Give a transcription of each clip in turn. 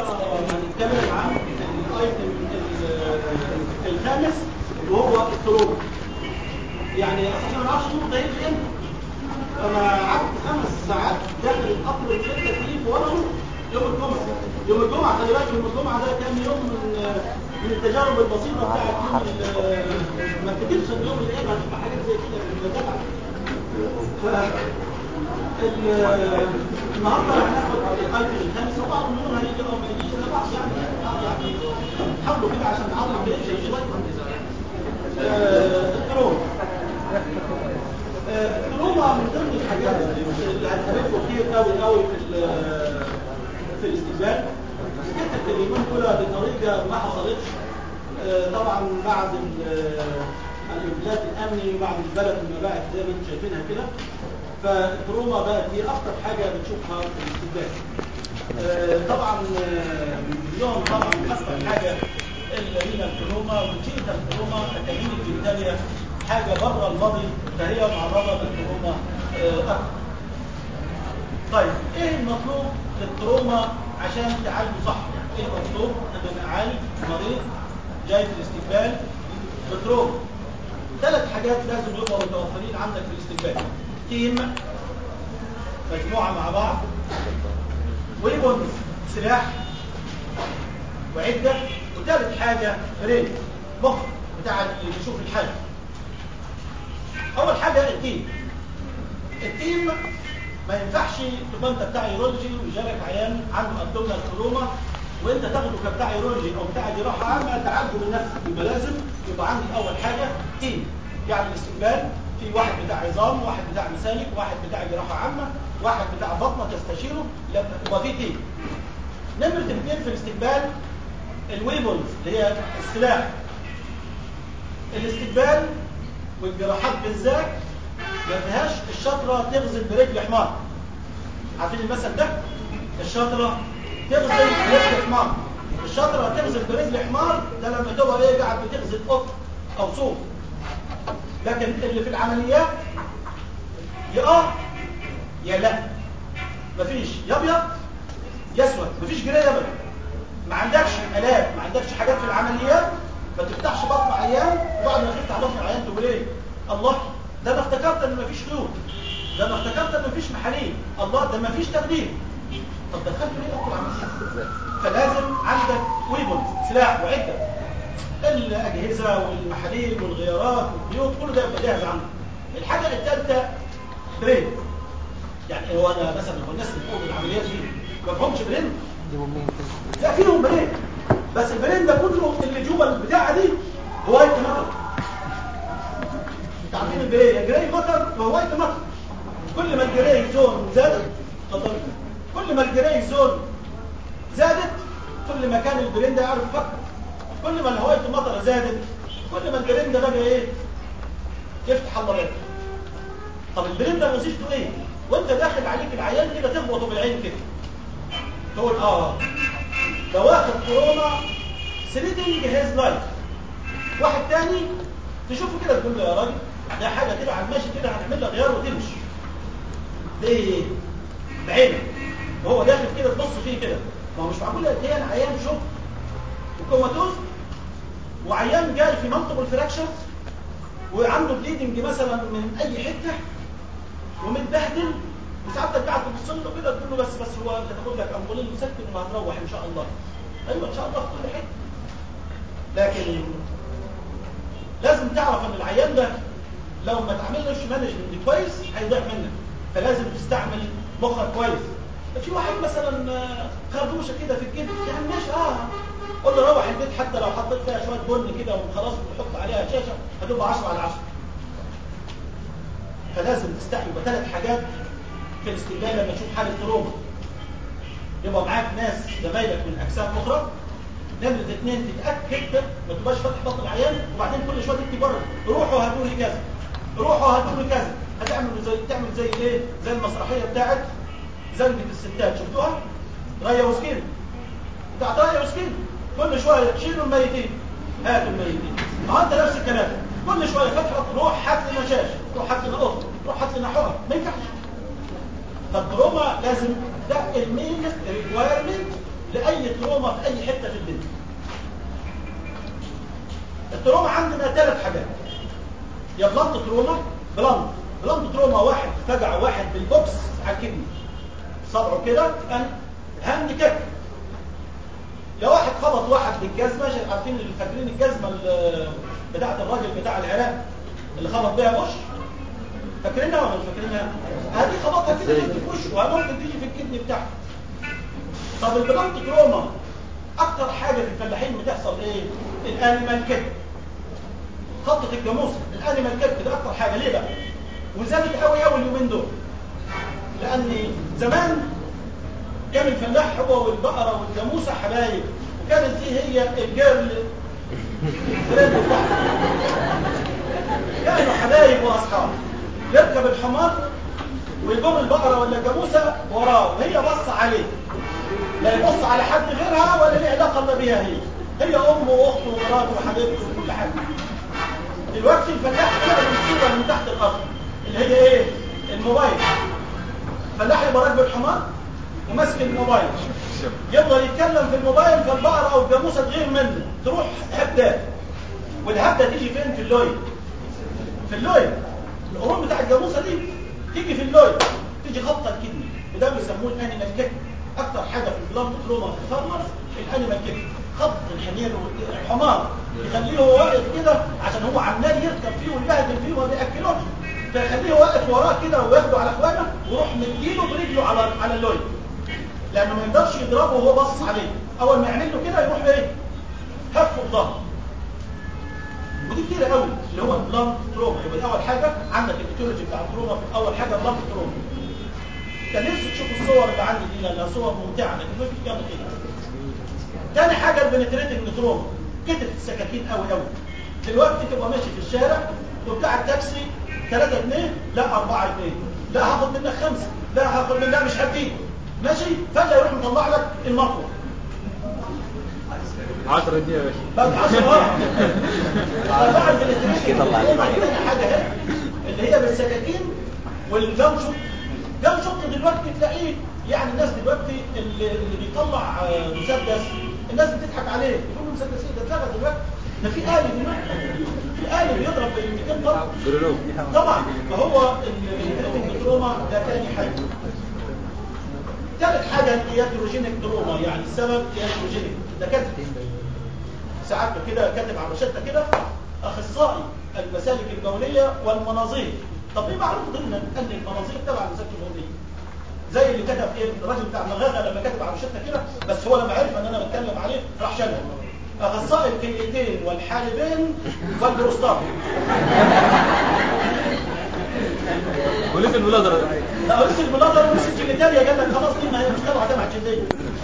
هنتكلم عن الايتم الخامس وهو التروما يعني احنا ما نعرفش نقول ده يجي امتى انا قعدت خمس ساعات داخل القطر الستة تكليف وانا يوم الجمعة يوم الجمعة خلي بالك يوم الجمعة ده كان يوم من من التجارب البسيطة بتاعت يوم ال- ما افتكرش ان يوم الايام هتبقى حاجات زي كده في المدافع ف ال- النهارده هناخد الايتم الخامس وبعض منهم هيجي او ما يجيش انا بعض يعني يعني حاولوا كده عشان نعرف الدنيا شويه آه، التروما آه، التروما من ضمن الحاجات اللي هتقابلكم كتير قوي قوي في ال- في الاستقبال حته اليومين دول بطريقه ما حصلتش آه، طبعا بعد ال- الانفلات الامني وبعد البلد المباعث زي ما انتم شايفينها كده فالتروما بقت هي اكتر حاجه بتشوفها في الاستقبال آه، طبعا آه، اليوم طبعا اكتر حاجه اللي هي التروما والجينيتال التروما التجميل الجنتاليا حاجه بره الماضي فهي معرضه للتروما آه، اكتر طيب ايه المطلوب للتروما عشان تعالجه صح ايه المطلوب ان نعالج مريض جاي في الاستقبال بتروما ثلاث حاجات لازم يبقوا متوفرين عندك في الاستقبال تيم مجموعه مع بعض ويبون سلاح وعده وثالث حاجه برين مخ بتاع اللي بيشوف الحاله اول حاجه التيم التيم ما ينفعش تبقى انت بتاع يورولوجي ويجالك عيان عنده ابدومينال تروما وانت تاخده كبتاع يورولوجي او بتاع جراحه عامه تعالجه من نفسك يبقى لازم يبقى عندي اول حاجه تيم يعني الاستقبال في واحد بتاع عظام واحد بتاع مسالك واحد بتاع جراحه عامه واحد بتاع بطنه تستشيره لما يبقى في تيم نمره اثنين في الاستقبال الويبلز اللي هي السلاح الاستقبال والجراحات بالذات ما فيهاش الشطره تغزل برجل حمار عارفين المثل ده الشطره تغزل برجل حمار الشطره تغزل برجل حمار ده لما تبقى ايه قاعد بتغزل قط او صوت لكن اللي في العمليات يا اه يا لا مفيش يا ابيض يا اسود مفيش جرايه ابدا ما عندكش الات ما عندكش حاجات في العمليات ما تفتحش بطن عيان وبعد ما تفتح بطن عيان تقول ايه الله ده انا افتكرت ان مفيش خيوط ده انا افتكرت ان مفيش محاليل الله ده مفيش تخدير طب دخلت ليه اكل عمليه فلازم عندك ويبل سلاح وعده الاجهزه والمحاليل والغيارات والخيوط كل ده يبقى جاهز عندك الحاجه الثالثه برين يعني هو انا مثلا هو الناس اللي بتقوم بالعمليات دي ما فيهمش برين لا فيهم برين بس البرين ده كله اللي جوه البتاعه دي هو وايت مطر انت عارفين الجراي الجراي مطر وهو وايت مطر كل ما الجراي زون زادت اتفضل كل ما الجراي زون زادت كل ما كان البرين ده يعرف يفكر كل ما الهوايت مطر زادت كل ما البرين ده بقى ايه يفتح الله باب طب البرين ده وظيفته ايه وانت داخل عليك العيان كده تخبطه بالعين كده تقول اه ده واخد كورونا سريدنج هيز لايف واحد تاني تشوفه كده تقول له يا راجل ده حاجه كده على الماشي كده هنعمل لها غيار وتمشي ليه بعينك وهو داخل كده تبص فيه كده ما هو مش معقول انا عيان شوك وكوماتوز وعيان جاي في منطقه الفراكشن وعنده بليدنج مثلا من اي حته ومتبهدل وساعات قاعد تبص له كده تقول له بس بس هو انت تاخد لك امبولين مسكن وهتروح ان شاء الله ايوه ان شاء الله في كل حته لكن لازم تعرف ان العيان ده لو ما تعملش مانجمنت كويس هيضيع منك فلازم تستعمل مخك كويس في واحد مثلا خربوشه كده في الجلد يعني ماشي اه قول له روح البيت حتى لو حطيت فيها شويه بن كده وخلاص وتحط عليها شاشه هتبقى 10 على 10 فلازم تستعمل بثلاث حاجات في الاستقبال لما تشوف حاله تروما يبقى معاك ناس زمايلك من اجسام اخرى نمرة اثنين تتأكد ما تبقاش فاتح بطن العيان وبعدين كل شوية تكتب بره روحوا هاتوا لي كذا روحوا هاتوا لي كذا هتعمل زي تعمل زي ايه زي المسرحية بتاعت زنجة الستات شفتوها ريا وسكين بتاعت ريا وسكين كل شوية شيلوا الميتين هاتوا الميتين ما انت نفس الكلام كل شوية فتح روح هات لنا شاش روح هات لنا قطن روح هات لنا حقن ما ينفعش فالتروما لازم ده المين ريكوايرمنت لاي تروما تروما في اي حته في الدنيا التروما عندنا ثلاث حاجات يا بلانت تروما بلانت بلانت تروما واحد فجع واحد بالبوكس على الكدني صبعه كده ان هاند كيك يا واحد خبط واحد بالجزمه شايف عارفين اللي فاكرين الجزمه اللي بتاعت الراجل بتاع العراق اللي خبط بيها وش فاكرينها ولا مش فاكرينها هذه خبطها كده في وشه وممكن تيجي في الكدني بتاعته طب البلانت تروما اكتر حاجه في الفلاحين بتحصل ايه الانيمال كيك خطة الجاموسة الانيمال كيك ده اكتر حاجه ليه بقى وزادت قوي قوي اليومين دول لان زمان كان الفلاح هو والبقرة والجاموسة حبايب وكانت دي هي الجيرل فريند بتاعته كانوا حبايب واصحاب يركب الحمار ويقوم البقرة ولا الجاموسة وراه وهي بص عليه لا يبص على حد غيرها ولا ليه علاقة الا بيها هي هي امه واخته ومراته وحبيبته وكل حاجة دلوقتي الفلاح كده مصيبة من تحت الارض اللي هي ايه الموبايل الفلاح يبقى راكب الحمار وماسك الموبايل يفضل يتكلم في الموبايل فالبقرة او الجاموسة تغير منه تروح هبدة والهبدة تيجي فين في اللوي في اللوي القرون بتاع الجاموسة دي تيجي في اللوي تيجي خبطة الكدني وده بيسموه الانيمال كيك اكتر حاجة في البلانت تروما في الفارمرز الانيمال كيك خبط الحمير والحمار يخليه هو واقف كده عشان هو عمال يركب فيه ويبهدل فيه وما بياكلوش فيخليه واقف وراه كده وياخده على اخوانه ويروح مديله برجله على على اللوي لانه ما يقدرش يضربه وهو باصص عليه اول ما يعمل له كده يروح ايه هفه بظهره ودي كتير قوي اللي هو البلانت تروما يبقى اول حاجه عندك الايتيولوجي بتاع التروما في اول حاجه بلانت تروما كان نفسي تشوفوا الصور اللي عندي دي لانها صور ممتعه لكن ما فيش جنب كده تاني حاجه البنتريتنج تروما كتف السكاكين قوي قوي دلوقتي تبقى ماشي في الشارع وبتاع التاكسي 3 جنيه لا 4 جنيه لا هاخد منك خمسه لا هاخد منك لا مش هديك ماشي فجاه يروح مطلع لك المطوه 10 جنيه يا باشا بعد 10 اه طبعا البنتريتنج حاجه اهي اللي هي بالسكاكين والجام شوت جام شوت دلوقتي تلاقيه يعني الناس دلوقتي اللي, اللي بيطلع مسدس الناس بتضحك عليه يقول له مسدس ايه ده اتلغى دلوقتي ده في آلي دلوقتي في آلي بيضرب بال 200 ضرب جرنوب طبعا فهو التروما ده تاني حاجه ثالث حاجه الياتروجينيك تروما يعني السبب ياتروجينيك ده كاتب ساعات كده كاتب على روشته كده اخصائي المسالك البوليه والمناظير طب ايه معروف ضمن ان المناظير تبع المسالك البوليه زي اللي كتب ايه الراجل بتاع مغاغه لما كتب على روشته كده بس هو لما عرف ان انا بتكلم عليه راح شالها اخصائي الكليتين والحالبين والبروستات ولسه البلادر لا لسه البلادر ولسه الجليتاريا قال لك خلاص دي ما هي مش تبع تبع الجلديه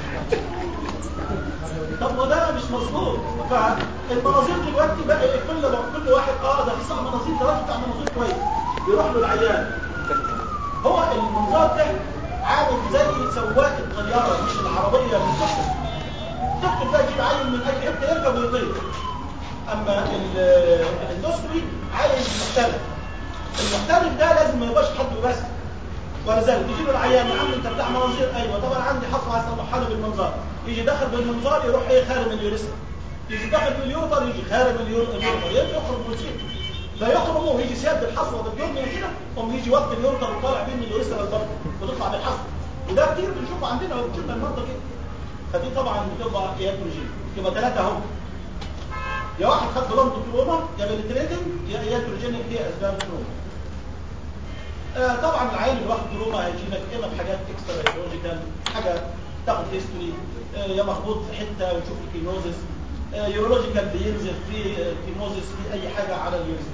طب وده مش مظبوط فالمناظير دلوقتي بقى كل كل واحد اه ده اخصائي مناظير ده راجل بتاع مناظير كويس يروح له العيان هو المنظار ده عامل زي سواق الطياره مش العربيه المستقبل الدكتور ده يجيب عيل من اي حته يركب ويطير اما الاندوسكوبي عايز محترف المحترف ده لازم ما يبقاش حد بس ولذلك يجي له العيان يا عم انت بتاع مناظير ايوه طبعا عندي حصوه عايز اصلحها له بالمنظار يجي داخل بالمنظار يروح ايه خارم اليوريثرا يجي داخل باليورتر يجي خارم اليورتر يخرج بروتين لا يخرج ويجي سياد الحصوه بالجرن كده قوم يجي وقت اليورتر وطالع بين اليوريثرا والبطن وتطلع بالحصوه وده كتير بنشوفه عندنا وبنشوف المرضى كده فدي طبعا بتبقى اياتروجين يبقى ثلاثه اهو يا واحد خد بلانت تروما يا بنتريتنج يا اياتروجينيك دي اسباب تروما آه طبعا العيان اللي واخد تروما هيجينك اما بحاجات اكسترا هيدرولوجيكال حاجه تاخد هيستوري آه يا مخبوط في حته وتشوف الكينوزس آه يورولوجيكال بينزل في كينوزس في اي حاجه على اليوزر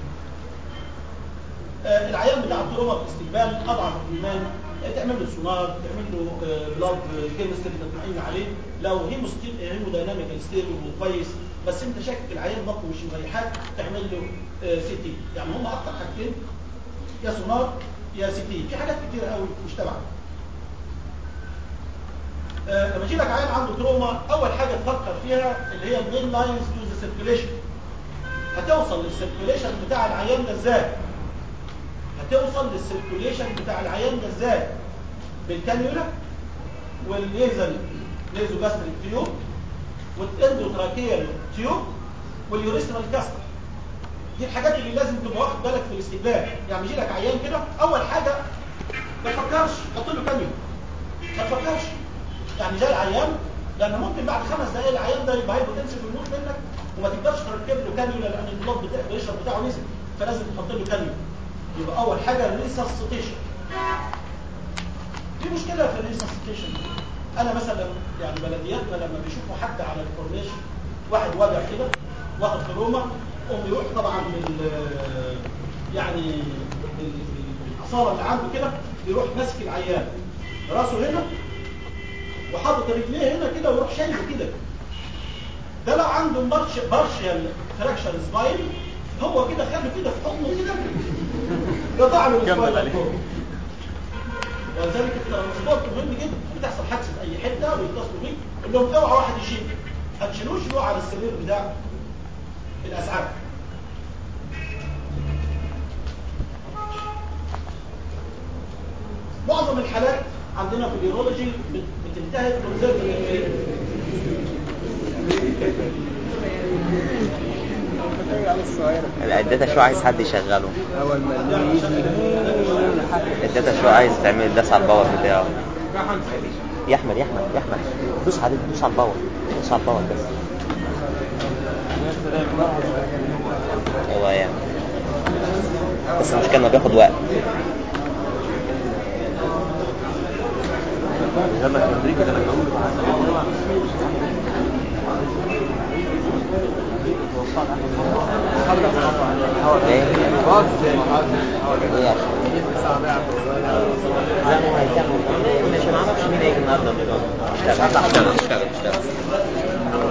آه العيان بتاع التروما في استقبال اضعف الايمان تعمل له سونار تعمل له بلاد كيمستري تطمئن عليه لو هيمودايناميكال ستيبل وكويس بس انت شاكك العيان بطنه مش مريحاك تعمل له سي تي يعني هم اكتر حاجتين يا سونار يا سي تي في حاجات كتير قوي مش تبعك آه لما يجي لك عيان عنده تروما اول حاجه تفكر فيها اللي هي المين لاينز تو ذا سيركيليشن هتوصل للسيركيليشن بتاع العيان ده ازاي هتوصل للسيركيليشن بتاع العيان ده ازاي بالكانيولا والليزر ليزو جاستريك تيوب والاندوتراكيال تيوب واليوريسترال كاستر دي الحاجات اللي لازم تبقى واخد بالك في الاستقبال يعني يجي لك عيان كده اول حاجه ما تفكرش حط له كاميرا ما تفكرش يعني جاي عيان لان ممكن بعد خمس دقائق العيان ده يبقى هايبوتنسيف ويموت منك وما تقدرش تركب له كانيولا لان البلاد بتاع البريشر بتاعه نزل فلازم تحط له كانيولا يبقى اول حاجه الريسسيتيشن في مشكله في الريسسيتيشن انا مثلا يعني بلدياتنا لما بيشوفوا حد على الكورنيش واحد واجع كده واخد تروما قوم يروح طبعا من يعني ال- الاصابه اللي عنده كده يروح ماسك العيان راسه هنا وحاطط رجليه هنا كده ويروح شايله كده ده لو عنده بارش بارشال فراكشر سباين هو كده خده كده في حضنه كده ده طعم كمل السباين عليه. ولذلك الترانسبورت مهم جدا بتحصل حادثه في اي حته ويتصلوا بيك قول لهم اوعى واحد يشيل هتشيلوش له على السرير بتاع الاسعاف معظم الحالات عندنا في اليورولوجي بت- بتنتهي بكونزرت الداتا شو عايز حد يشغله الداتا شو عايز تعمل داس على الباور بتاعه يا احمد يا احمد يا احمد دوس عليه دوس على الباور دوس على الباور بس هو يعني بس المشكلة انه بياخد وقت لما في امريكا ده انا ايه؟ ايه عشان لا ما هيكمل مش هنعرفش مين هيجي النهارده اشتغل اشتغل اشتغل اشتغل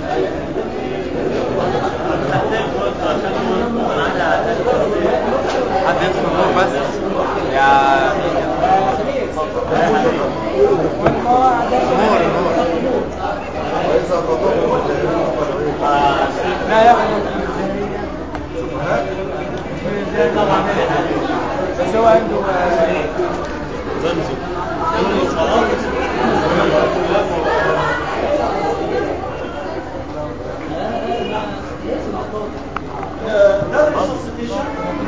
حد يدخل النور بس يا نور نور لا يا بس هو عنده آه، ده الريسسيتيشن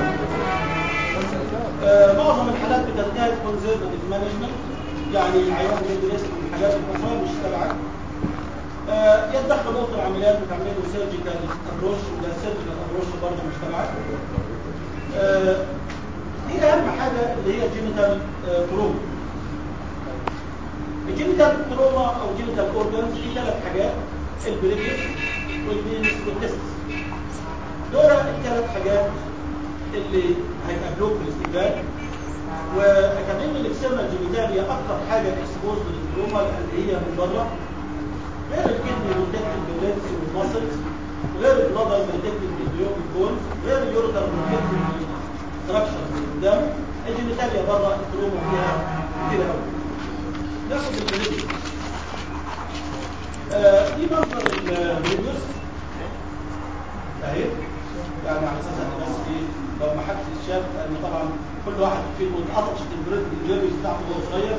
معظم الحالات بتنتهي بكونزرفتيف مانجمنت يعني عيان بيدرس من حاجات البصر مش تبعك آه، يتدخل اوضه العمليات وتعمل له سيرجيكال ابروش ولا سيرجيكال ابروش برضه مش تبعك آه، دي اهم حاجه اللي هي جينيتال تروما الجينيتال تروما او جينيتال اورجانز في ثلاث حاجات البريديوس والبينس والتستس دول الثلاث حاجات اللي هيقابلوك في الاستقبال وكمان الاكسترنال جينيتاليا اكثر حاجه اكسبوز للتروما لان هي من بره غير الكدني بروتكتد بالريدز والماسلز غير البلادر بروتكتد بالبيوبيك بونز غير اليوريتر بروتكتد بالستراكشرز اللي قدامه الجينيتاليا بره التروما فيها كتير قوي ناخد البريديوس آه دي منظر البريديوس اهي يعني على اساس ان بس ايه لو ما حدش شاف لان طبعا كل واحد فيهم اتقطش البريد الجيريوس بتاعته وهو صغير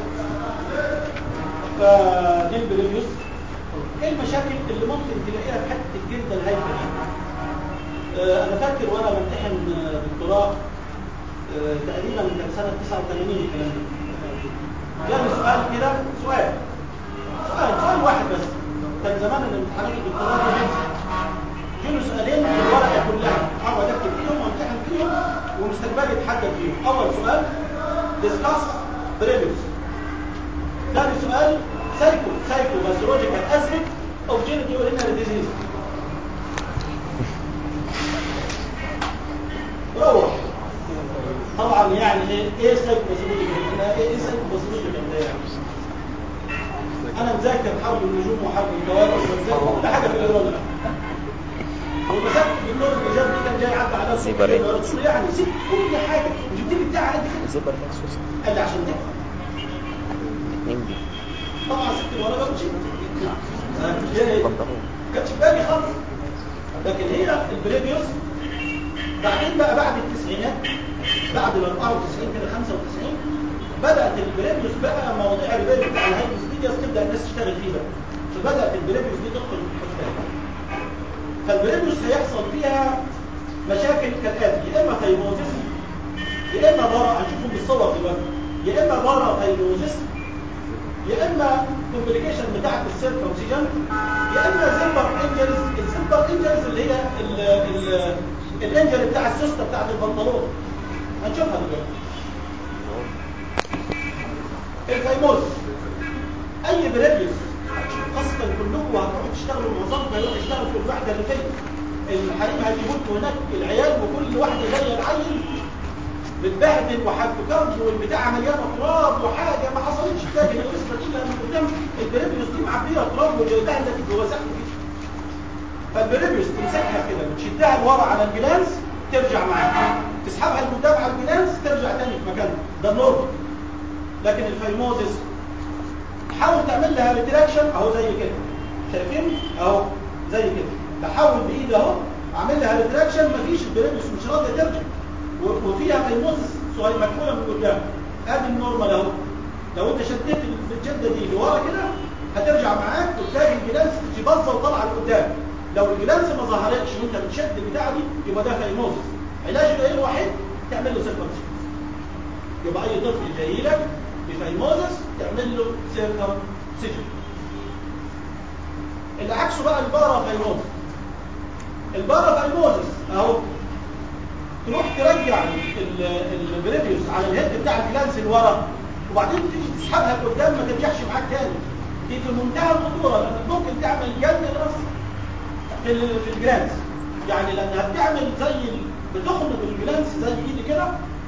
فدي البريديوس ايه المشاكل اللي ممكن تلاقيها في حته الجلد الهايفه دي آه انا فاكر وانا بمتحن آه، دكتوراه آه تقريبا كان سنه 89 الكلام ده جاني سؤال كده سؤال سؤال سؤال واحد بس كان زمان الامتحانات الدكتوراه دي بينزل جيله سؤالين في الورقه كلها اقعد اكتب فيهم وامتحن فيهم ومستقبلي يتحدد فيهم اول سؤال ديسكاس بريميوس ثاني سؤال سايكو سايكو باثولوجيكال اسبيكت اوف جينيتال اورينال ديزيز روح طبعا يعني ايه ايه سايكو باثولوجيكال انا ايه ايه سايكو باثولوجيكال ده يعني انا مذاكر حول النجوم وحول الكواكب ومذاكر كل حاجه في الرياضه والمسافه الدكتور الاجابه دي كان جاي عدى على زيبر إيه؟ قلت له يعني سيب كل حاجه جبت لي بتاع قد كده زبر مخصوص قال لي عشان تفهم اتنين دي طبعا سبت الورقه ومشيت ما بنطلون كانتش في بالي خالص لكن هي البريبيوس بعدين بقى بعد التسعينات بعد ال 94 كده 95 بدات البريميوس بقى مواضيع البريميوس على هيئه الفيديوز تبدا الناس تشتغل فيه بقى فبدات البريميوس دي تدخل في الحسبان فالبريميوس هيحصل فيها مشاكل كالاتي يا اما فيبروزيس يا اما بارا هنشوفهم بالصور دلوقتي يا اما بارا فيبروزيس يا اما كومبليكيشن بتاعه السيل اوكسجين يا اما زمبر انجلز الزمبر انجلز اللي هي ال ال الانجل بتاع السوسته بتاعه البنطلون هنشوفها دلوقتي الفيموز اي بريديوس خاصه كلكم هتروحوا تشتغلوا معظمكم هيروح يشتغل في الوحده اللي فيه الحريم هيجيبوا لكم هناك العيال وكل واحده زي العيل متبهدل وحالته كرب والبتاع مليانه تراب وحاجه ما حصلتش تاني القصه دي لما قدام البريبيوس دي معبيه تراب والبتاع اللي جوه سقف دي فالبريبيوس تمسكها كده بتشدها لورا على الجلانس ترجع معاك تسحبها لقدام على الجلانس ترجع تاني في مكانها ده النورمال لكن الفيموزس حاول تعمل لها ريتراكشن اهو زي كده شايفين اهو زي كده بحاول بايدي اهو اعمل لها ريتراكشن مفيش البريبيوس مش راضيه ترجع وفيها فيموزس صغير مكفوله من قدام ادي النورمال اهو لو انت شديت الجلده دي لورا كده هترجع معاك وتلاقي الجلانس تجي باظه وطالعه لقدام لو الجلانس ما ظهرتش وانت بتشد البتاعه دي يبقى ده فيموزس علاجه ايه الوحيد تعمل له سيركمسيجن يبقى اي طفل جاي لك بفيموزس تعمل له سيركمسيجن اللي عكسه بقى البارا فيموزس البارا فيموزس اهو تروح ترجع البريفيوس على الهيد بتاع الجلانس اللي ورا وبعدين تيجي تسحبها لقدام ما ترجعش معاك تاني دي في منتهى الخطوره لانك ممكن تعمل جلد راس في في الجلانس يعني لانها بتعمل زي بتخنق الجلانس زي ايدي كده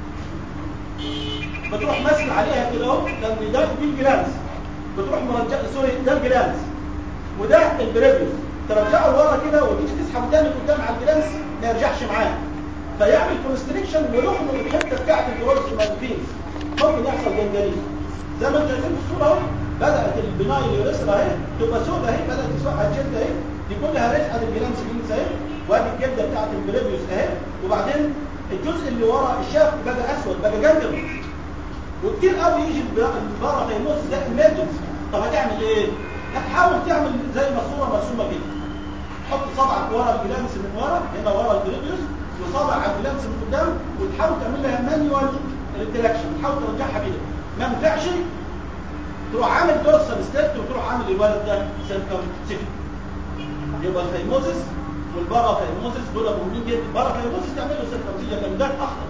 بتروح ماسك عليها كده اهو لان ده دي الجلانس بتروح مرجع سوري ده الجلانس وده البريفيوس ترجعه لورا كده وتيجي تسحبه تاني قدام على الجلانس ما يرجعش معاك فيعمل كونستريكشن ويخنق الحته بتاعت الجروس مالفينز ممكن يحصل جنجرين زي ما انتم شايفين في الصوره اهو بدات البناي اليوريثرا اهي تبقى سوداء اهي بدات تسوقها الجلد اهي دي كلها ريحه الجلانس فينز اهي وادي الجلده بتاعت البريفيوس اهي وبعدين الجزء اللي ورا الشاف بقى اسود بقى جنجر وكتير قوي يجي البارا فيموس ده ايمرجنسي طب هتعمل ايه؟ هتحاول تعمل زي ما الصوره مرسومه كده تحط صبعك ورا الجلانس من ورا هنا ورا البريفيوس وصابع على الجلانس من قدام وتحاول تعمل لها مانيوال ريتراكشن تحاول ترجعها بيها ما ينفعش تروح عامل دورسال ستيت وتروح عامل الولد ده سيركم سيفي يبقى الفيموزس والبارا فيموزس دول مهمين جدا البارا فيموزس تعمل له سيركم سيفي لكن ده اخطر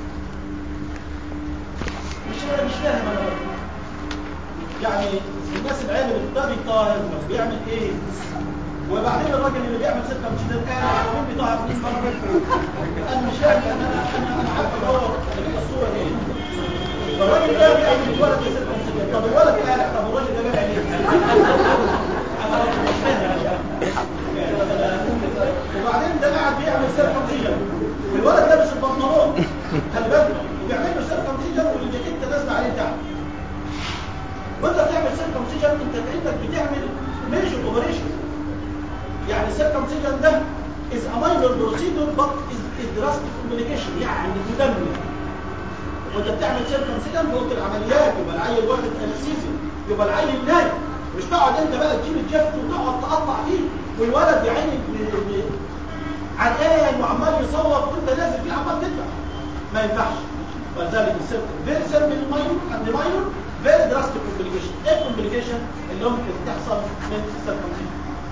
مش مش فاهم انا برضه يعني الناس العالم اللي بيطاهر بيعمل ايه وبعدين الراجل اللي بيعمل ستة مش ده قال هو مين بيطهر مين مرة انا مش فاهم انا انا انا عارف ان هو الصورة دي الراجل ده بيعمل الولد ده ستة مش طب الولد قال طب الراجل ده بيعمل ايه؟ انا مش فاهم وبعدين ده قاعد بيعمل سيركمسيجن والولد لابس البنطلون خلي بالك وبيعمل له سيركمسيجن والجاكيت نازله عليه تحت وانت بتعمل سيركمسيجن انت كانك بتعمل ميجر اوبريشن يعني السيركمسيجن ده is a minor procedure but is, is drastic communication يعني مدمر وانت بتعمل سيركمسيجن في اوضه العمليات يبقى العيل واخد انستيزيا يبقى العيل نايم مش تقعد انت بقى تجيب الجفت وتقعد تقطع فيه والولد يا عيني عرقان وعمال يصوت وانت نازل فيه عمال تدفع ما ينفعش ولذلك السيركم فيري سيمبل ماينور اند ماينور فيري دراستيك كومبليكيشن ايه الكومبليكيشن اللي ممكن تحصل من السيركمسيجن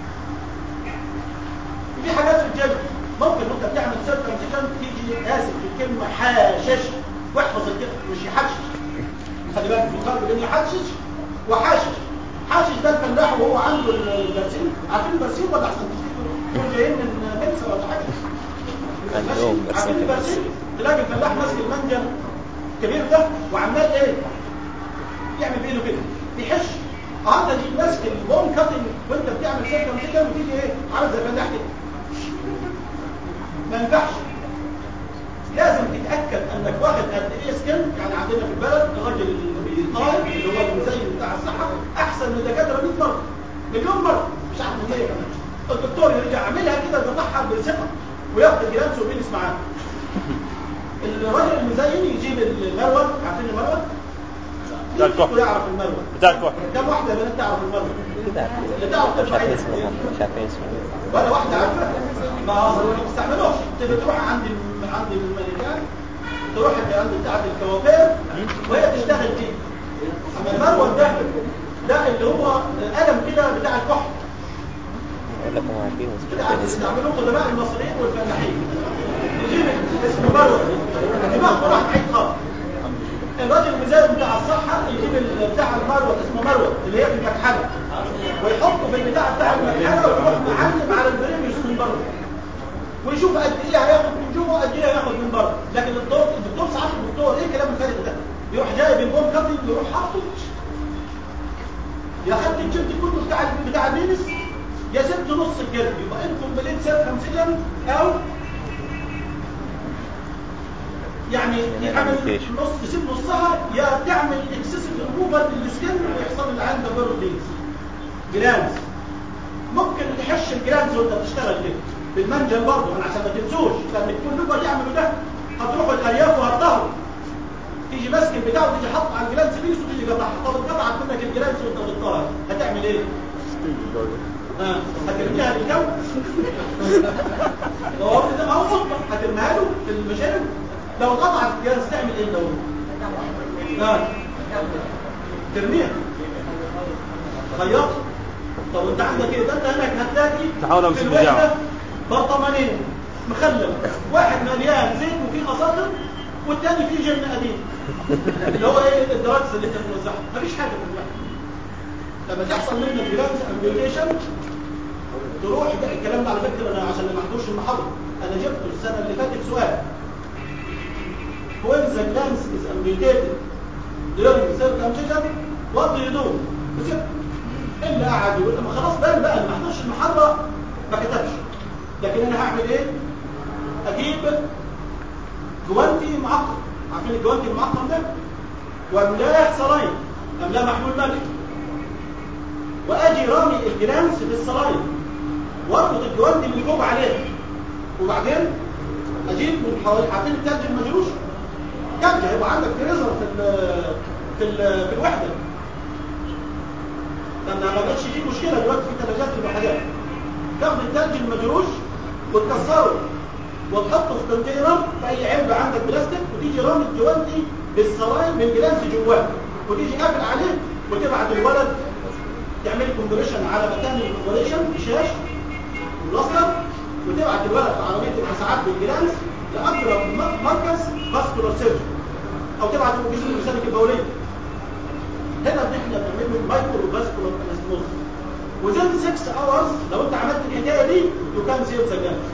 في حاجات في الجلد ممكن وانت بتعمل سيركمسيجن تيجي اسف في الكلمه حاشش واحفظ الكلمه مش يحشش خلي بالك في الفرق بين يحشش وحاشش حاشش ده الفلاح وهو عنده البرسيم عارفين البرسيم ولا احسن تفتكروا جايين من نمسا ولا حاجه عندهم برسيم عارفين في البرسيم تلاقي الفلاح ماسك المنجل الكبير ده وعمال ايه يعمل بايده كده بيحش اه ده دي ماسك البون كاتنج وانت بتعمل سيركمسيجن وتيجي ايه عامل زي الفلاح كده ما ينفعش لازم تتاكد انك واخد قد ايه سكن يعني عندنا في البلد الراجل اللي بيطالب اللي هو المزين بتاع الصحه احسن من الدكاتره 100 مره مليون مره مش عارف ازاي كمان الدكتور يرجع يعملها كده يقطعها بثقه وياخد الجرامس وبيلس معاه الراجل المزين يجيب المروه عارفين المروه بتاع الكحل. كله يعرف المروه بتاع الكحل. كم واحده يا بنات تعرف المروه كده اللي تعرف مش ترفع عارفين ايدك. اسمه مش عارفين اسمه ولا واحدة عارفة ما هو ما بتستعملوش انت بتروح عند الم- عند الملكان تروح اللي عند بتاعة الكوافير وهي تشتغل فيه اما المروه ده ده اللي هو قلم كده بتاع الكحل اقول لك هم عارفين بس مش بتاع عارفين اسمه بيستعملوه قدماء المصريين والفلاحين يجيب اسمه مروه دماغه راح بعيد خالص الراجل المزاج بتاع الصحة يجيب ال- بتاع المروة اسمه مروة اللي هي في المكحلة ويحطه في البتاع بتاع المكحلة ويروح معلم على البريميوس من بره ويشوف قد ايه هياخد من جوه قد ايه هياخد من بره لكن الدكتور الدكتور ساعات الدكتور ايه الكلام الفارغ ده يروح جايب البوم كاتنج ويروح حاطه يا خدت الجلد كله بتاع بتاع البينس يا سبت نص الجلد يبقى انتم بليت سيركمسيجن او يعني يعمل Augmentation. نص تسيب نصها يا تعمل اكسسيف ريموفال للسكن ويحصل العين ده بيرو ديز جلانز ممكن تحش الجلانز وانت بتشتغل كده بالمنجل برضه من عشان ما تنسوش لان كل لغه يعملوا ده هتروحوا الارياف وهتطهروا تيجي ماسك البتاع وتيجي حاطط على الجلانس بيس وتيجي قطعها طب اتقطعت منك الجلانس وانت بتطهر هتعمل ايه؟ ها هترميها للجو لو هو ده او قطه هترميها له في المشارب لو قطعت الجلانس تعمل ايه لو ها ترميها خياط طب انت عندك ايه ده انت هناك هتلاقي تحاول في امسك الوحده بجاعة. برطمانين مخلل واحد مليان زيت وفيه خصاصر والتاني فيه جبنه قديم اللي هو ايه الدراجز اللي انت بتوزعها مفيش حاجه في الوحده لما تحصل منك جلانس امبيوتيشن تروح ده الكلام ده على فكره انا عشان ما احضرش المحاضره انا جبته السنه اللي فاتت سؤال when the glance is amputated during circumcision what do you do وسبت اللي قاعد يقول لما خلاص بان بقى اللي ما حضرش المحاضره ما كتبش لكن انا هعمل ايه اجيب جوانتي معقم عارفين الجوانتي المعقم ده واملاه صلاين املاه محلول ملح واجي رامي الجلانس في الصلاين واربط الجوانتي من فوق عليه وبعدين اجيب من حوالي عارفين التلج المجروش تلج هيبقى عندك فريزر في ال في ال في الوحده لان ما بقتش فيه مشكله دلوقتي في ثلاجات وحاجات تاخد التلج المجروش وتكسره وتحطه في كونتينر في اي علبه عندك بلاستيك وتيجي رامي الجوانتي بالصلاين من جلاس جواه وتيجي قافل عليه وتبعت الولد تعمل كومبريشن على مكان الكومبريشن بشاش وبلاستر وتبعت الولد في عربيه الاسعاف بالجلانس لاقرب م- مركز فاسكولار سيرجن او تبعت الجسم المسالك البوليه هنا دي احنا بنعمل له مايكرو فاسكولار انستموز وزين 6 اورز لو انت عملت الحكايه دي يو كان سيف ذا جلانس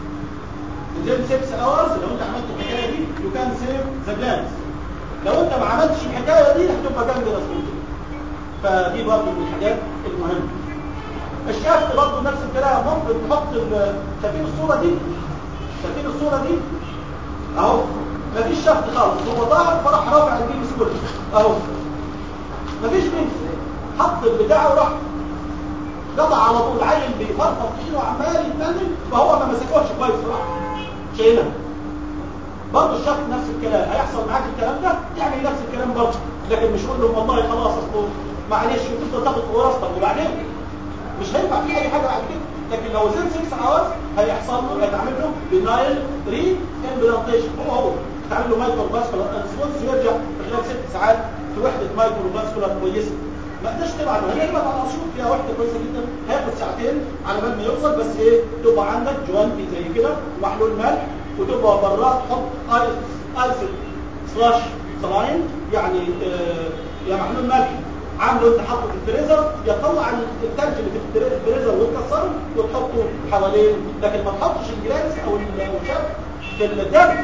within 6 hours لو انت عملت الحكايه دي يو كان سيف ذا جلانس لو انت ما عملتش الحكايه دي هتبقى جنب رسول فدي برضه من الحاجات المهمه الشافت برضه نفس الكلام ممكن تحط ال- شايفين الصوره دي شايفين الصوره دي اهو مفيش شافت خالص هو ظهر فراح رافع البيبس كله اهو مفيش بيبس حط البتاع وراح قطع على طول عيل بيفرفط ايده وعمال يتنزل فهو ما مسكوش كويس راح شايلها برضه الشخص نفس الكلام هيحصل معاك الكلام ده يعمل نفس الكلام برضه لكن مش قول له والله خلاص اصله معلش وتفضل تاخد في وراثتك وبعدين مش هينفع في اي حاجه بعد كده لكن لو زين 6 اورز هيحصل له هيتعمل له بنايل ري امبلانتيشن هو هو هتعمل له مايكرو فاسكولار انسولز ويرجع في خلال ست ساعات في وحده مايكرو فاسكولار كويسه ما قدرش تبعت هي تبعت على اسيوط فيها وحده كويسه جدا هياخد ساعتين على بال ما يوصل بس ايه تبقى عندك جوانتي زي كده محلول ملح وتبقى براه تحط ايس ايس سلاش سلاين يعني آه يا محلول ملح عامله انت حاطه في الفريزر يطلع التلج اللي في الفري- الفريزر وتكسره وتحطه حواليه لكن ما تحطش الجلاس او ال- أو الشاب في التلج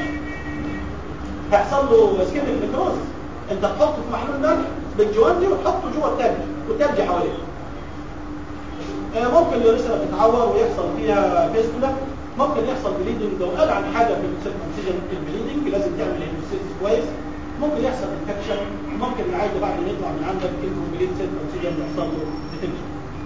هيحصل له سكين نيكروز انت تحطه في محلول ملح بالجوانتي وتحطه جوه التلج والتلج حواليه آه، ممكن الرسله تتعور ويحصل فيها فيستولا ممكن يحصل بليدنج لو قال عن حاجه في السيركمسيجن البليدنج لازم تعمل هيموسيس كويس ممكن يحصل انفكشن ممكن العيل ده بعد ما يطلع من عندك انكمبليت سيركمسيجن يحصل له ديتنشن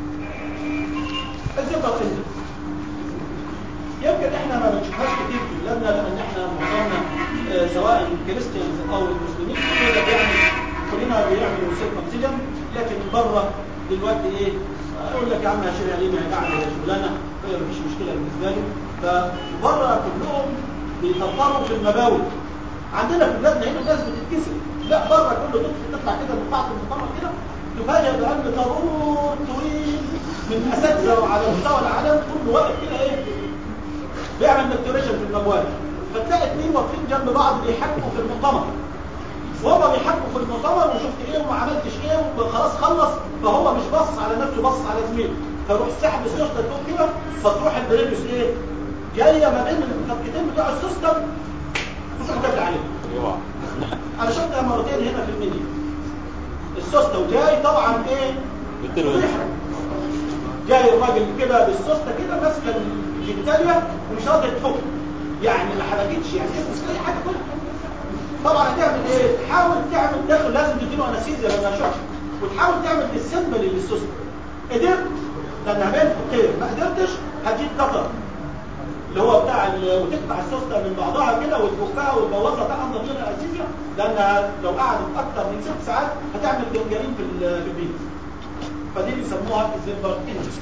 الزبده اندكس يمكن احنا ما بنشوفهاش كتير في بلادنا لان احنا معظمنا آه، سواء كريستيانز او المسلمين كده يعني هنا بيعملوا سيلف اوكسجين لكن بره دلوقتي ايه اقول لك يا عم هشيلها ليه ما هي قاعده هي شغلانه هي مفيش مشكله بالنسبه له فبره كلهم بيطبقوا في المباول عندنا في بلادنا هنا الناس بتتكسر لا بره كل طفل تطلع كده من قاعه المؤتمر كده تفاجئ بان طابور طويل من اساتذه على مستوى العالم كله واقف كده ايه بيعمل دكتوريشن في الموال فتلاقي اثنين واقفين جنب بعض بيحكوا في المؤتمر وهما بيحكوا في المؤتمر وشفت ايه وما عملتش ايه وخلاص خلص فهو مش باصص على نفسه باصص على زميله فيروح سحب السوسته تقوم كده فتروح البريمس ايه جايه ما بين الفكتين بتوع السوسته وتروح داخل عليه انا شفتها مرتين هنا في المنيا السوسته وجاي طبعا ايه بيحرق. جاي الراجل كده بالسوسته كده ماسكه الجينيتاليا ومش راضي تفك يعني ما حركتش يعني مش اي حاجه كلها طبعا هتعمل ايه تحاول تعمل داخل لازم تديله انستيزيا لما يشوفش وتحاول تعمل ديسمبل للسوسته قدرت لانها بين خطين ما قدرتش هتجيب قطر اللي هو بتاع ال- وتقطع السوسته من بعضها كده وتفكها وتبوظها تحت ضمن الانستيزيا لانها لو قعدت اكتر من ست ساعات هتعمل جنجرين في ال- في البيت فدي بيسموها الزيمبر انجري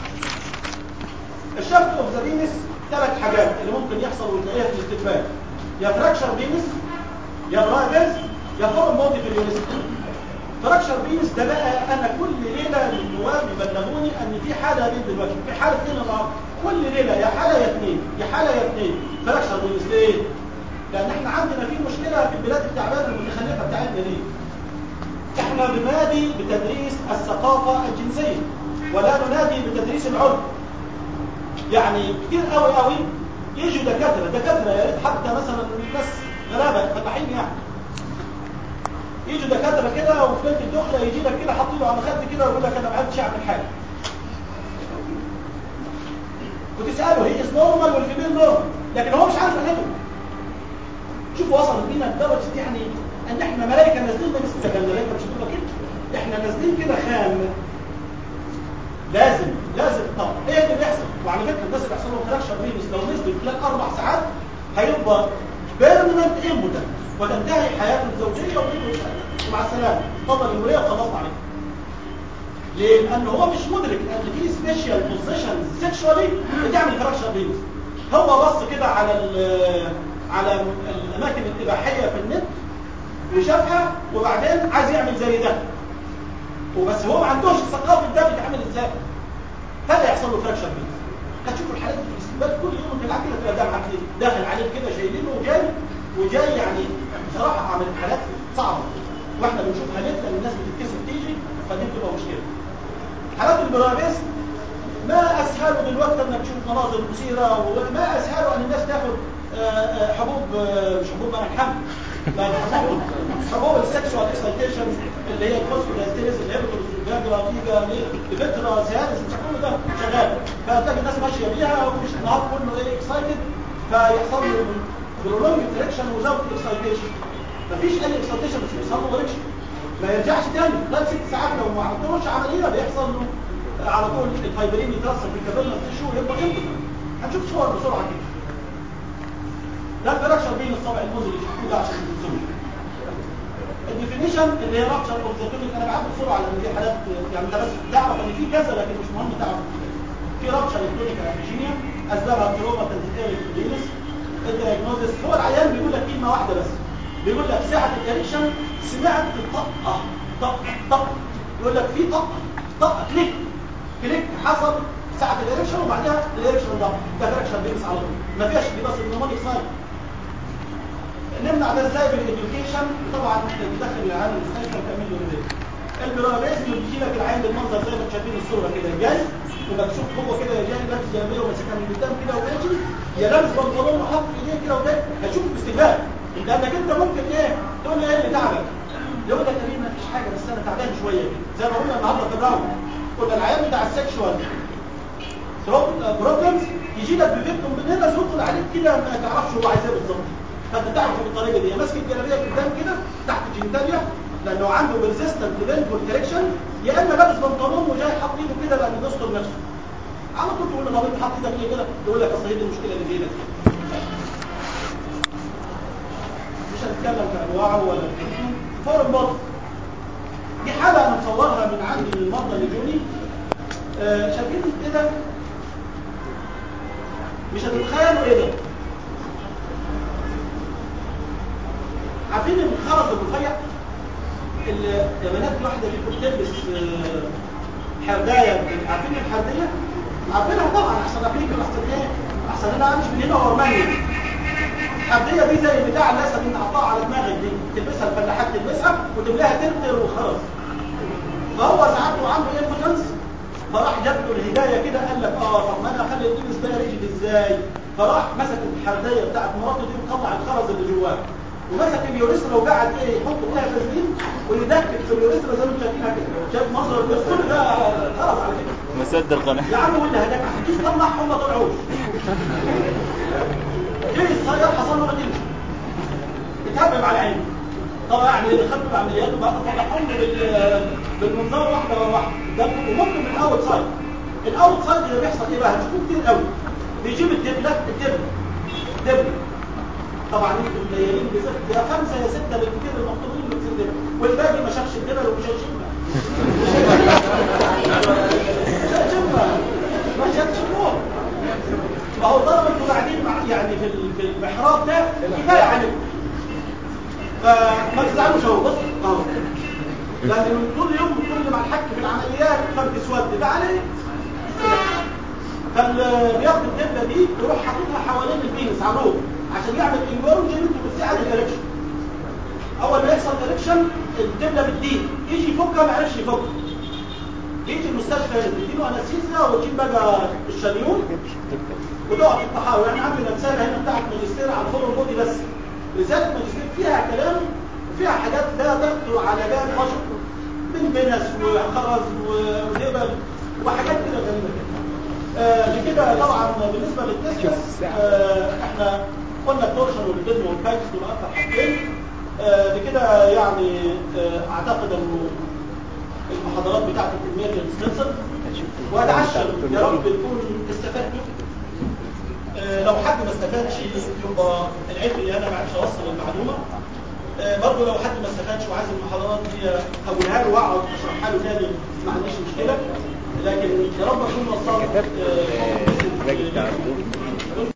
الشفت اوف ذا بينس ثلاث حاجات اللي ممكن يحصل وتلاقيها في الاستقبال يا فراكشر بينس يا برايفز يا فورم بودي في اليونسكو فراكشر بينس ده بقى انا كل ليله النواب يبلغوني ان في حاله بين دلوقتي في حاله اثنين النهارده كل ليله يا حاله يا اثنين يا حاله يا اثنين فراكشر بينس ليه؟ لان احنا عندنا في مشكله في البلاد التعبانه المتخلفه بتاعتنا دي احنا بنادي بتدريس الثقافه الجنسيه ولا ننادي بتدريس العرف يعني كتير قوي قوي يجوا دكاتره دكاتره يا ريت حتى مثلا ناس غلابه فلاحين يعني يجوا دكاتره كده وفي ليله الدخله يجي لك كده حاطين له على خد كده ويقول لك انا ما عرفتش اعمل حاجه وتساله هي از نورمال والفيميل نورمال لكن هو مش عارف قيمته شوفوا وصلت بينا لدرجه يعني ان احنا ملائكه نازلين من السماء الملائكه مش بتبقى كده احنا نازلين كده خام لازم لازم طبعا ايه اللي بيحصل وعلى فكره الناس اللي بيحصل لهم فراكشر رينس لو نزلوا خلال اربع ساعات هيبقى بيرمننت امبوتنت وتنتهي حياته الزوجيه وبيته ومع السلامه اتفضل الجمهوريه وخلصنا عليه ليه؟ لان هو مش مدرك ان في سبيشال بوزيشن سيكشوالي بتعمل فراكشر رينس هو بص كده على ال- على الاماكن الاباحيه في النت وشافها وبعدين عايز يعمل زي ده وبس هو ما عندوش ثقافه ده بيتعمل ازاي هذا يحصل له فراكشر بيز هتشوفوا الحالات دي في الاستقبال كل يوم تلعب كده تلاقي ده معدي داخل عليه كده شايلينه وجاي وجاي يعني بصراحه عملت حالات صعبه واحنا بنشوفها ليه لان الناس بتتكسر تيجي فدي بتبقى مشكله حالات البرابيس ما اسهله دلوقتي انك تشوف مناظر مثيره وما اسهله ان الناس تاخد آه، آه، حبوب آه، مش حبوب منع الحمل لا حبوب حبوب السكشوال اكسايتيشن اللي هي الفوسفودايستيريز اللي هي فيجرا فيجا لفترة سيادس مش كل ده شغال فتلاقي الناس ماشيه بيها ومش النهار كله ايه اكسايتد فيحصل له برولونج تريكشن وزاوت اكسايتيشن مفيش اي اكسايتيشن بس بيحصل له ريكشن ما يرجعش تاني خلال ست ساعات لو ما عملتوش عمليه بيحصل له على طول الفايبرين يترسب في الكابيلا تيشو ويبقى امتى هنشوف صور بسرعه كده ده الفراكشر بين الصبع المزري ده عشان تنسوش الديفينيشن اللي هي رابشر اوف ذا تونيك انا بعد بسرعه لان دي حالات يعني انت بس تعرف ان في كذا لكن مش مهم تعرف في رابشر التونيك الافيجينيا اسبابها تروما تنزيتيري فينس الدياجنوزس هو العيان بيقول لك كلمه واحده بس بيقول لك ساعه الاريكشن سمعت طقه طقه طقه يقول لك في طقه طقه كليك كليك حصل ساعه الاريكشن وبعدها الاريكشن ضغط ده فراكشر بينس على طول ما فيهاش دي بس النمونيك ساين نمنع ده ازاي بالاديوكيشن طبعا بتدخل العيان المستشفى وتعمل له ريفيو البراميزم بيجي لك العين بالمنظر زي ما انتم شايفين الصوره كده جاي ومكشوف هو كده جاي لابس جلابيه وماسكها من قدام كده وماشي يا لابس بنطلون وحاطط ايديه كده وجاي هتشوف باستقبال لانك انت ممكن ايه تقول لي ايه اللي تعبك يقول لك يا ما فيش حاجه بس انا تعبان شويه كده زي ما قلنا النهارده في الراوند قلنا العيان بتاع السكشوال بروبلمز يجي لك بفيكتوم من هنا يدخل عليك كده ما تعرفش هو عايز ايه بالظبط فانت تعرف بالطريقه دي ماسك الجلابيه قدام كده تحت الجنتاليا لانه عنده ريزيستنت لبنفول كريكشن يا اما لابس بنطلون وجاي حاطط ايده كده لانه بيستر نفسه على طول تقول له طب انت حاطط ايدك ليه كده يقول لك اصل هي دي المشكله اللي في ايدك مش هنتكلم في انواعه ولا في فورم بوت دي حالة انا مصورها من عندي من المرضى اللي جوني آه، شايفين كده مش هتتخيلوا ايه ده عارفين الخرز الرفيع اللي يا بنات واحده فيكم بتلبس آه، حردايه عارفين الحرديه عارفينها طبعا احسن افريقيا احسن ايه احسن انا مش من هنا ورمانيا الحرديه دي زي بتاع الناس اللي حطها على دماغك دي تلبسها الفلاحات تلبسها وتملاها ترتر وخلاص فهو ساعات عنده ايه بوتنس فراح جاب له الهدايه كده قال لك اه طب ما انا اخلي الجنس ده رجل ازاي فراح مسك الحرديه بتاعت مراته دي وطلع الخرز اللي جواه ومسك اليوريثرا وقعد ايه يحط فيها تسليم ويدكك في اليوريثرا زي ما انتم شايفينها كده شايف منظر الجسم كل ده خرز على فكره مصدر قناة يا عم ولا هداك تيجي تطلعهم ما طلعوش جه الصغير حصل له رجل اتهبب على عينه طبعا يعني خدوا العمليات وبقى طلعهم بال بالمنظار واحده ورا واحده ده وممكن من الاوت سايد الاوت سايد اللي بيحصل ايه بقى هتشوفوه كتير قوي بيجيب الدبله الدبله دبله طبعا انتوا مليانين بست يا خمسه يا سته بالكتير المطلوبين من الدبله والباقي ما شافش الدبل ومش هيشوفها مش هيشوفها مش هتشوفوها ما هو طالما انتوا قاعدين مع يعني في ال- في المحراب ده كفايه عليكم فما تزعلوش اهو بص اهو لان طول اليوم كل ما الحك في العمليات فرد اسود ده عليه فاللي بياخد الدبله دي يروح حاططها حوالين البينس على الروب عشان يعمل انجورجمنت وتساعد الاريكشن اول ما يحصل اريكشن الدبله بتدين يجي يفكها ما عرفش يفكها يجي المستشفى تديله انستيزيا وتجيب بقى الشنيون وتقعد في التحاور يعني عندي رساله هنا بتاعت ماجستير على الفورم بودي بس رساله ماجستير فيها كلام وفيها حاجات لا تخطر على بال بشر من بنس وخرز ودبل وحاجات كده غريبه كده آه لكده طبعا بالنسبه للتسكس آه احنا قلنا التورشن والبيزم والباكس دول اكتر حاجتين آه بكده يعني آه اعتقد انه المحاضرات بتاعت الكميه خلصت واتعشم يا رب تكون استفدتوا آه، لو حد ما استفادش يبقى العيب اللي انا ما عرفتش اوصل المعلومه آه، برضه لو حد ما استفادش وعايز المحاضرات دي اقولها له واقعد اشرحها له تاني ما عنديش مشكله لكن يا رب اكون وصلت آه، الراجل بتاع الدور.